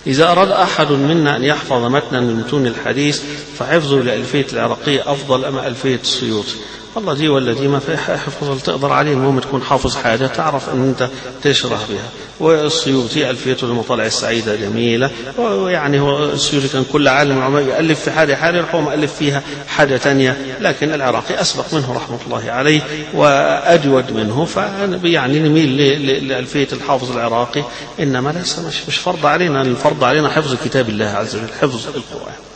إذا أراد أحد منا أن يحفظ متنا من متون الحديث فحفظه لألفية العراقية أفضل أم ألفية السيوطي والله دي ولا دي ما في حفظ تقدر عليه المهم تكون حافظ حاجة تعرف أن أنت تشرح بها والسيوطي ألفيته المطالع السعيدة جميلة ويعني هو السيوطي كان كل عالم العلماء يألف في حاجة حاجة يروح هو مؤلف فيها حاجة تانية لكن العراقي أسبق منه رحمة الله عليه وأجود منه فيعني نميل لألفية الحافظ العراقي إنما ليس مش, مش فرض علينا الفرض علينا حفظ كتاب الله عز وجل حفظ القرآن